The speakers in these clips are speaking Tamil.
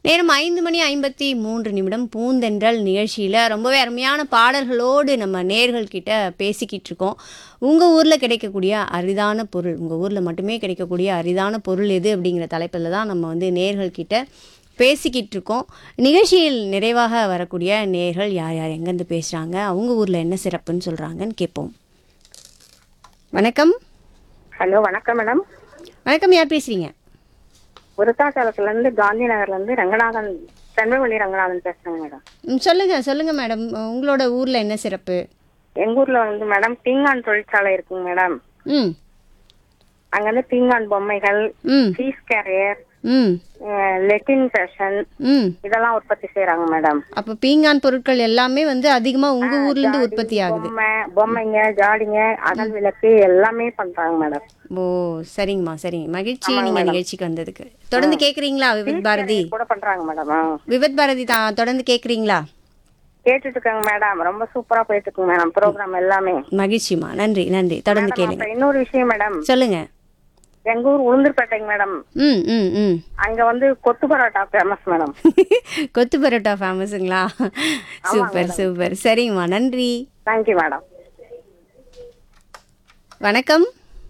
நேரம் ஐந்து மணி ஐம்பத்தி மூன்று நிமிடம் பூந்தென்றல் நிகழ்ச்சியில் ரொம்பவே அருமையான பாடல்களோடு நம்ம நேர்கள் கிட்ட பேசிக்கிட்டு இருக்கோம் உங்கள் ஊரில் கிடைக்கக்கூடிய அரிதான பொருள் உங்கள் ஊரில் மட்டுமே கிடைக்கக்கூடிய அரிதான பொருள் எது அப்படிங்கிற தலைப்பில் தான் நம்ம வந்து நேர்கள் கிட்ட பேசிக்கிட்டு இருக்கோம் நிகழ்ச்சியில் நிறைவாக வரக்கூடிய நேர்கள் யார் யார் எங்கேருந்து பேசுகிறாங்க அவங்க ஊரில் என்ன சிறப்புன்னு சொல்கிறாங்கன்னு கேட்போம் வணக்கம் ஹலோ வணக்கம் மேடம் வணக்கம் யார் பேசுகிறீங்க விருத்தாச்சலத்துல இருந்து காந்தி நகர்ல இருந்து ரங்கநாதன் சென்மவெளி ரங்கநாதன் பேசுறேங்க மேடம் ம், சொல்லுங்க சொல்லுங்க மேடம் உங்களோட ஊர்ல என்ன சிறப்பு எங்க ஊர்ல வந்து மேடம் பீங்கான் தொழிற்சாலை இருக்குங்க மேடம் ம் அங்க வந்து பீங்கான் பொம்மைகள் ம் சீஸ் கேரியர் ம் லெட்டின் ஃபேஷன் ம் இதெல்லாம் உற்பத்தி செய்யறாங்க மேடம் அப்போ பீங்கான் பொருட்கள் எல்லாமே வந்து அதிகமா உங்க ஊர்ல இருந்து உற்பத்தி ஆகுது பொம்மை பொம்மைங்க ஜாடிங்க அகல் விளக்கு எல்லாமே பண்றாங்க மேடம் ஓ சரிங்கம்மா சரிங்க மகிழ்ச்சி நீங்க நிகழ்ச்சிக்கு வந்ததுக்கு தொடர்ந்து கேக்குறீங்களா விவித் பாரதி கூட பண்றாங்க மேடம் விவித் பாரதி தான் தொடர்ந்து கேக்குறீங்களா கேட்டுட்டு இருக்காங்க மேடம் ரொம்ப சூப்பரா போயிட்டு இருக்குங்க மேடம் ப்ரோக்ராம் எல்லாமே மகிழ்ச்சிம்மா நன்றி நன்றி தொடர்ந்து மேடம், கேளுங்க அப்புறம் இன்னொரு விஷயம் மேடம் சொல்லுங்க எங்க ஊர் உளுந்தூர்பேட்டைங்க மேடம் ம் ம் ம் அங்க வந்து கொத்து பரோட்டா ஃபேமஸ் மேடம் கொத்து பரோட்டா ஃபேமஸுங்களா சூப்பர் சூப்பர் சரிங்கம்மா நன்றி தேங்க்யூ மேடம் வணக்கம்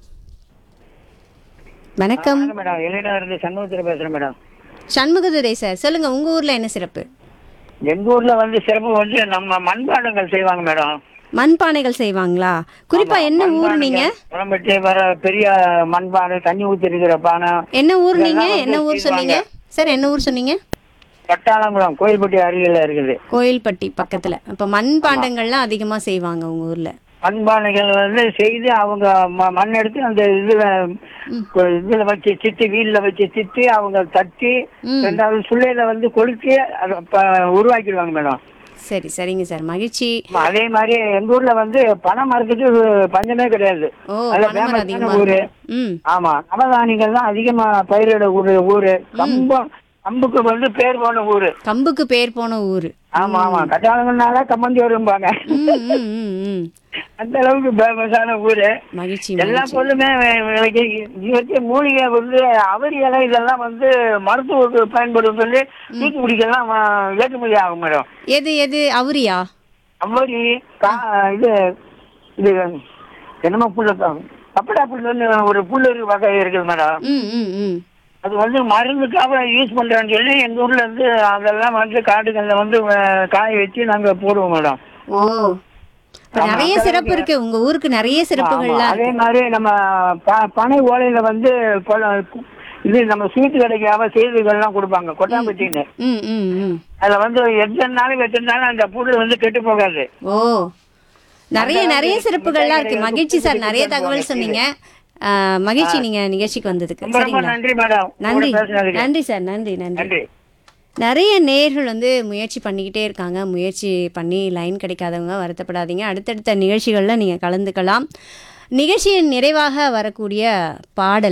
வணக்கம் வணக்கம் மேடம் எல்லையில இருந்து சண்முகத்தில் பேசுறேன் மேடம் சண்முகதுரை சார் சொல்லுங்க உங்க ஊர்ல என்ன சிறப்பு எங்க ஊர்ல வந்து சிறப்பு வந்து நம்ம மண்பாண்டங்கள் செய்வாங்க மேடம் மண்பானைகள் செய்வாங்களா குறிப்பா என்ன ஊர் நீங்க குழம்புட்டு வர பெரிய மண்பானை தண்ணி ஊத்தி இருக்கிற பானை என்ன ஊர் நீங்க இதெல்லாம் என்ன வந்து ஊர் சொன்னீங்க சார் என்ன ஊர் சொன்னீங்க பட்டாளங்குளம் கோயில்பட்டி அருகில இருக்குது கோயில்பட்டி பக்கத்துல அப்ப மண்பாண்டங்கள்லாம் அதிகமா செய்வாங்க உங்க ஊர்ல மண்பானைகள் வந்து செய்து அவங்க ம- மண் எடுத்து அந்த இதுல கொ- இதுல வச்சு சித்தி வீல்ல வச்சு சித்தி அவங்க தட்டி ம். ரெண்டாவது சுள்ளையில வந்து கொளுத்தி அதை ப- உருவாக்கிடுவாங்க மேடம் சரி சரிங்க சார் மகிழ்ச்சி அதே மாதிரி எங்க ஊர்ல வந்து பனை மரத்துக்கு பஞ்சமே கிடையாது ஓ அதுல பனைமரம் famous அதிகமா ஆன ஊரு இருக்கும். ம் ஆமா நவதானியங்கள் தான் அதிகமா பயிரிட ஊரு ஊரு கம்பம் கம்புக்கு வந்து பேர் போன ஊரு கம்புக்கு பேர் போன ஊரு ஆமா ஆமா கட்டாளங்கள்னால கம்மந்தி வரும்பாங்க ம் ம் ம் ம் அந்த அளவுக்கு ஃபேமஸான ஊரு மகிழ்ச்சி எல்லா மகிழ்ச்சி பொருளுமே வி- விலைக்கு இவற்றை மூலிகை வந்து அவரி இலை இதெல்லாம் வந்து மருத்துவத்துக்கு பயன்படும் சொல்லி தூத்துக்குடிக்கெல்லாம் வ- ஏற்றுமதி ஆகும் மேடம் எது எது அவரியா அவரி கா- இது இது என்னமோ புல்லு கப்படா புல்லுன்னு ஒரு புல்லு வகை இருக்குது மேடம் ம் ம் ம் அது வந்து மருந்துக்காக யூஸ் பண்றேன்னு சொல்லி எங்க ஊர்ல இருந்து அதெல்லாம் வந்து காடுகள்ல வந்து அஹ், காய வச்சு நாங்க போடுவோம் மேடம் ஓ இப்ப நிறைய சிறப்பு இருக்கு உங்க ஊருக்கு நிறைய சிறப்புகள்லாம் அதே இருக்கு மாதிரி நம்ம ப- பனை ஓலையில வந்து கொல- இது நம்ம ஸ்வீட் கடைக்காக செய்திகள்லாம் கொடுப்பாங்க கொட்டாம்பட்டின்னு ம் ம் ம் அதுல வந்து எத்தனை நாள் வச்சிருந்தாலும் அந்த புல் வந்து கெட்டு போகாது ஓ நிறைய நிறைய சிறப்புகள்லாம் இருக்கு மகிழ்ச்சி சார் நிறைய தகவல் சொன்னீங்க ஆ, மகிழ்ச்சி நீங்க நிகழ்ச்சிக்கு வந்ததுக்கு ரொம்ப ரொம்ப சரிங்களா நன்றி மேடம் நன்றி உங்களோட பேசுனதுக்கு. நன்றி சார் நன்றி நன்றி நன்றி நிறைய நேர்கள் வந்து முயற்சி பண்ணிக்கிட்டே இருக்காங்க முயற்சி பண்ணி லைன் கிடைக்காதவங்க வருத்தப்படாதீங்க அடுத்தடுத்த நிகழ்ச்சிகளில் நீங்கள் கலந்துக்கலாம் நிகழ்ச்சியின் நிறைவாக வரக்கூடிய பாடல்